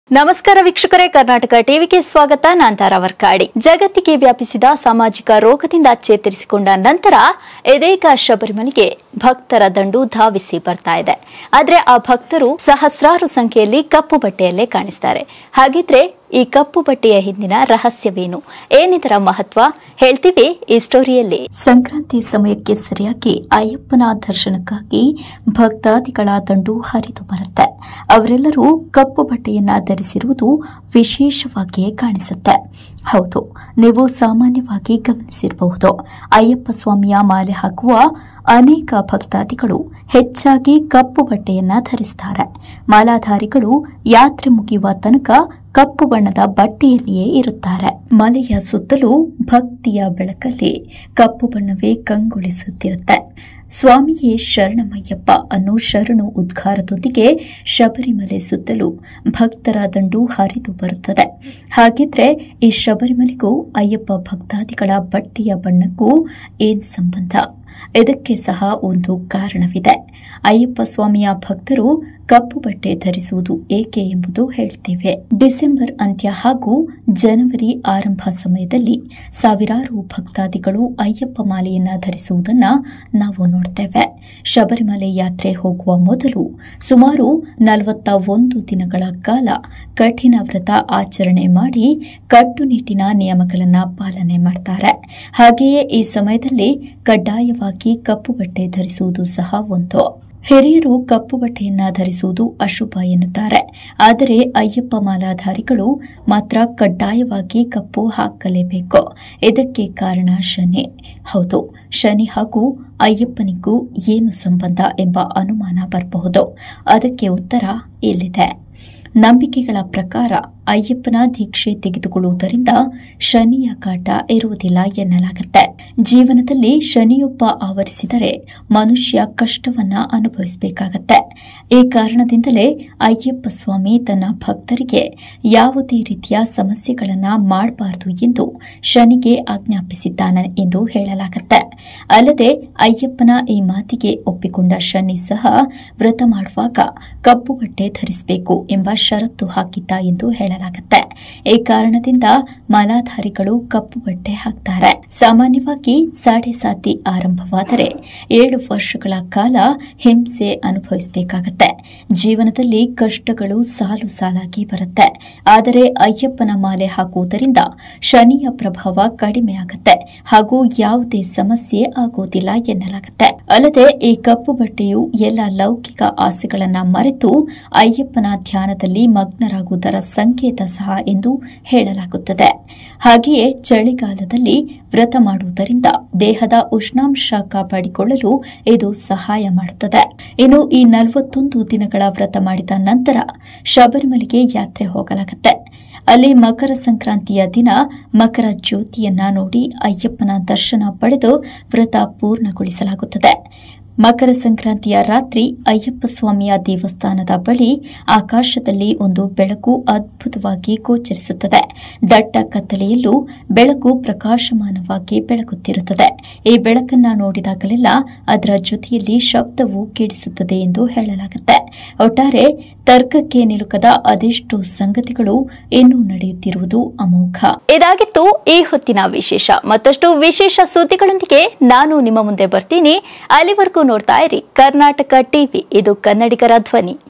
ನಮಸ್ಕಾರ ವೀಕ್ಷಕರೇ ಕರ್ನಾಟಕ ಟಿವಿಗೆ ಸ್ವಾಗತ ನಾನ್ ತಾರಾವರ್ಕಾಡಿ ಜಗತ್ತಿಗೆ ವ್ಯಾಪಿಸಿದ ಸಾಮಾಜಿಕ ರೋಗದಿಂದ ಚೇತರಿಸಿಕೊಂಡ ನಂತರ ಇದೀಗ ಶಬರಿಮಲೆಗೆ ಭಕ್ತರ ದಂಡು ಧಾವಿಸಿ ಬರ್ತಾ ಇದೆ ಆದ್ರೆ ಆ ಭಕ್ತರು ಸಹಸ್ರಾರು ಸಂಖ್ಯೆಯಲ್ಲಿ ಕಪ್ಪು ಬಟ್ಟೆಯಲ್ಲೇ ಕಾಣಿಸ್ತಾರೆ ಹಾಗಿದ್ರೆ ಈ ಕಪ್ಪು ಬಟ್ಟೆಯ ಹಿಂದಿನ ರಹಸ್ಯವೇನು ಏನಿದರ ಮಹತ್ವ ಹೇಳ್ತೀವಿ ಈ ಸ್ಟೋರಿಯಲ್ಲಿ ಸಂಕ್ರಾಂತಿ ಸಮಯಕ್ಕೆ ಸರಿಯಾಗಿ ಅಯ್ಯಪ್ಪನ ದರ್ಶನಕ್ಕಾಗಿ ಭಕ್ತಾದಿಗಳ ದಂಡು ಹರಿದು ಬರುತ್ತೆ ಅವರೆಲ್ಲರೂ ಕಪ್ಪು ಬಟ್ಟೆಯನ್ನ ಧರಿಸಿರುವುದು ವಿಶೇಷವಾಗಿಯೇ ಕಾಣಿಸುತ್ತೆ ಹೌದು ನೀವು ಸಾಮಾನ್ಯವಾಗಿ ಗಮನಿಸಿರಬಹುದು ಅಯ್ಯಪ್ಪ ಸ್ವಾಮಿಯ ಮಾಲೆ ಹಾಕುವ ಅನೇಕ ಭಕ್ತಾದಿಗಳು ಹೆಚ್ಚಾಗಿ ಕಪ್ಪು ಬಟ್ಟೆಯನ್ನ ಧರಿಸ್ತಾರೆ ಮಾಲಾಧಾರಿಗಳು ಯಾತ್ರೆ ಮುಗಿಯುವ ತನಕ ಕಪ್ಪು ಬಣ್ಣದ ಬಟ್ಟೆಯಲ್ಲಿಯೇ ಇರುತ್ತಾರೆ ಮಲೆಯ ಸುತ್ತಲೂ ಭಕ್ತಿಯ ಬೆಳಕಲ್ಲಿ ಕಪ್ಪು ಬಣ್ಣವೇ ಕಂಗೊಳಿಸುತ್ತಿರುತ್ತೆ ಸ್ವಾಮಿಯೇ ಶರಣಮಯ್ಯಪ್ಪ ಅನ್ನೋ ಶರಣು ಉದ್ಗಾರದೊಂದಿಗೆ ಶಬರಿಮಲೆ ಸುತ್ತಲೂ ಭಕ್ತರ ದಂಡು ಹರಿದು ಬರುತ್ತದೆ ಹಾಗಿದ್ರೆ ಈ ಶಬರಿಮಲೆಗೂ ಅಯ್ಯಪ್ಪ ಭಕ್ತಾದಿಗಳ ಬಟ್ಟೆಯ ಬಣ್ಣಕ್ಕೂ ಏನ್ ಸಂಬಂಧ ಇದಕ್ಕೆ ಸಹ ಒಂದು ಕಾರಣವಿದೆ ಅಯ್ಯಪ್ಪ ಸ್ವಾಮಿಯ ಭಕ್ತರು ಕಪ್ಪು ಬಟ್ಟೆ ಧರಿಸುವುದು ಏಕೆ ಎಂಬುದು ಹೇಳ್ತೇವೆ ಡಿಸೆಂಬರ್ ಅಂತ್ಯ ಹಾಗೂ ಜನವರಿ ಆರಂಭ ಸಮಯದಲ್ಲಿ ಸಾವಿರಾರು ಭಕ್ತಾದಿಗಳು ಅಯ್ಯಪ್ಪ ಮಾಲೆಯನ್ನ ಧರಿಸುವುದನ್ನ ನಾವು ನೋಡ್ತೇವೆ ಶಬರಿಮಲೆ ಯಾತ್ರೆ ಹೋಗುವ ಮೊದಲು ಸುಮಾರು ನಲವತ್ತ ಒಂದು ದಿನಗಳ ಕಾಲ ಕಠಿಣ ವ್ರತ ಆಚರಣೆ ಮಾಡಿ ಕಟ್ಟುನಿಟ್ಟಿನ ನಿಯಮಗಳನ್ನ ಪಾಲನೆ ಮಾಡ್ತಾರೆ ಹಾಗೆಯೇ ಈ ಸಮಯದಲ್ಲಿ ಕಡ್ಡಾಯವಾಗಿ ಕಪ್ಪು ಬಟ್ಟೆ ಧರಿಸುವುದು ಸಹ ಒಂದು ಹಿರಿಯರು ಕಪ್ಪು ಬಟ್ಟೆಯನ್ನ ಧರಿಸುವುದು ಅಶುಭ ಎನ್ನುತ್ತಾರೆ ಆದರೆ ಅಯ್ಯಪ್ಪ ಮಾಲಾಧಾರಿಗಳು ಮಾತ್ರ ಕಡ್ಡಾಯವಾಗಿ ಕಪ್ಪು ಹಾಕಲೇಬೇಕು ಇದಕ್ಕೆ ಕಾರಣ ಶನಿ ಹೌದು ಶನಿ ಹಾಗೂ ಅಯ್ಯಪ್ಪನಿಗೂ ಏನು ಸಂಬಂಧ ಎಂಬ ಅನುಮಾನ ಬರಬಹುದು ಅದಕ್ಕೆ ಉತ್ತರ ಇಲ್ಲಿದೆ ನಂಬಿಕೆಗಳ ಪ್ರಕಾರ ಅಯ್ಯಪ್ಪನ ದೀಕ್ಷೆ ತೆಗೆದುಕೊಳ್ಳುವುದರಿಂದ ಶನಿಯ ಕಾಟ ಇರುವುದಿಲ್ಲ ಎನ್ನಲಾಗುತ್ತೆ ಜೀವನದಲ್ಲಿ ಶನಿಯೊಬ್ಬ ಆವರಿಸಿದರೆ ಮನುಷ್ಯ ಕಷ್ಟವನ್ನ ಅನುಭವಿಸಬೇಕಾಗತ್ತೆ ಈ ಕಾರಣದಿಂದಲೇ ಅಯ್ಯಪ್ಪ ಸ್ವಾಮಿ ತನ್ನ ಭಕ್ತರಿಗೆ ಯಾವುದೇ ರೀತಿಯ ಸಮಸ್ಯೆಗಳನ್ನ ಮಾಡಬಾರದು ಎಂದು ಶನಿಗೆ ಆಜ್ಞಾಪಿಸಿದ್ದಾನೆ ಎಂದು ಹೇಳಲಾಗುತ್ತೆ ಅಲ್ಲದೆ ಅಯ್ಯಪ್ಪನ ಈ ಮಾತಿಗೆ ಒಪ್ಪಿಕೊಂಡ ಶನಿ ಸಹ ವ್ರತ ಮಾಡುವಾಗ ಕಪ್ಪು ಬಟ್ಟೆ ಧರಿಸಬೇಕು ಎಂಬ ಷರತ್ತು ಹಾಕಿದ್ದ ಎಂದು ಹೇಳಲಾಗುತ್ತೆ ಈ ಕಾರಣದಿಂದ ಮಾಲಾಧಾರಿಗಳು ಕಪ್ಪು ಬಟ್ಟೆ ಹಾಕ್ತಾರೆ ಸಾಮಾನ್ಯವಾಗಿ ಸಾಡೆ ಸಾತಿ ಆರಂಭವಾದರೆ ಏಳು ವರ್ಷಗಳ ಕಾಲ ಹಿಂಸೆ ಅನುಭವಿಸಬೇಕಾಗತ್ತೆ ಜೀವನದಲ್ಲಿ ಕಷ್ಟಗಳು ಸಾಲು ಸಾಲಾಗಿ ಬರುತ್ತೆ ಆದರೆ ಅಯ್ಯಪ್ಪನ ಮಾಲೆ ಹಾಕುವುದರಿಂದ ಶನಿಯ ಪ್ರಭಾವ ಕಡಿಮೆ ಆಗುತ್ತೆ ಹಾಗೂ ಯಾವುದೇ ಸಮಸ್ಯೆ ಆಗೋದಿಲ್ಲ ಎನ್ನಲಾಗುತ್ತೆ ಅಲ್ಲದೆ ಈ ಕಪ್ಪು ಬಟ್ಟೆಯು ಎಲ್ಲ ಲೌಕಿಕ ಆಸೆಗಳನ್ನ ಮರೆತು ಅಯ್ಯಪ್ಪನ ಧ್ಯಾನದಲ್ಲಿ ಮಗ್ನರಾಗುವುದರ ಸಂಕೇತ ಸಹ ಎಂದು ಹೇಳಲಾಗುತ್ತದೆ ಹಾಗೆಯೇ ಚಳಿಗಾಲದಲ್ಲಿ ವ್ರತ ಮಾಡುವುದರಿಂದ ದೇಹದ ಉಷ್ಣಾಂಶ ಕಾಪಾಡಿಕೊಳ್ಳಲು ಇದು ಸಹಾಯ ಮಾಡುತ್ತದೆ ಇನ್ನು ಈ ನಲವತ್ತೊಂದು ದಿನಗಳ ವ್ರತ ಮಾಡಿದ ನಂತರ ಶಬರಿಮಲೆಗೆ ಯಾತ್ರೆ ಹೋಗಲಾಗುತ್ತೆ ಅಲ್ಲಿ ಮಕರ ಸಂಕ್ರಾಂತಿಯ ದಿನ ಮಕರ ಜ್ಯೋತಿಯನ್ನ ನೋಡಿ ಅಯ್ಯಪ್ಪನ ದರ್ಶನ ಪಡೆದು ವ್ರತ ಪೂರ್ಣಗೊಳಿಸಲಾಗುತ್ತದೆ ಮಕರ ಸಂಕ್ರಾಂತಿಯ ರಾತ್ರಿ ಅಯ್ಯಪ್ಪ ಸ್ವಾಮಿಯ ದೇವಸ್ಥಾನದ ಬಳಿ ಆಕಾಶದಲ್ಲಿ ಒಂದು ಬೆಳಕು ಅದ್ಭುತವಾಗಿ ಗೋಚರಿಸುತ್ತದೆ ದಟ್ಟ ಕತ್ತಲೆಯಲ್ಲೂ ಬೆಳಕು ಪ್ರಕಾಶಮಾನವಾಗಿ ಬೆಳಗುತ್ತಿರುತ್ತದೆ ಈ ಬೆಳಕನ್ನ ನೋಡಿದಾಗಲೆಲ್ಲ ಅದರ ಜೊತೆಯಲ್ಲಿ ಶಬ್ದವು ಕೇಳಿಸುತ್ತದೆ ಎಂದು ಹೇಳಲಾಗುತ್ತೆ ಒಟ್ಟಾರೆ ತರ್ಕಕ್ಕೆ ನಿಲುಕದ ಅದೆಷ್ಟು ಸಂಗತಿಗಳು ಇನ್ನೂ ನಡೆಯುತ್ತಿರುವುದು ಅಮೋಘ ಇದಾಗಿತ್ತು ಈ ಹೊತ್ತಿನ ವಿಶೇಷ ಮತ್ತಷ್ಟು ವಿಶೇಷ ಸುದ್ದಿಗಳೊಂದಿಗೆ ನಾನು ನಿಮ್ಮ ಮುಂದೆ ಬರ್ತೀನಿ ಅಲ್ಲಿವರೆಗೂ ನೋಡ್ತಾ ಇರಿ ಕರ್ನಾಟಕ ಟಿವಿ ಇದು ಕನ್ನಡಿಗರ ಧ್ವನಿ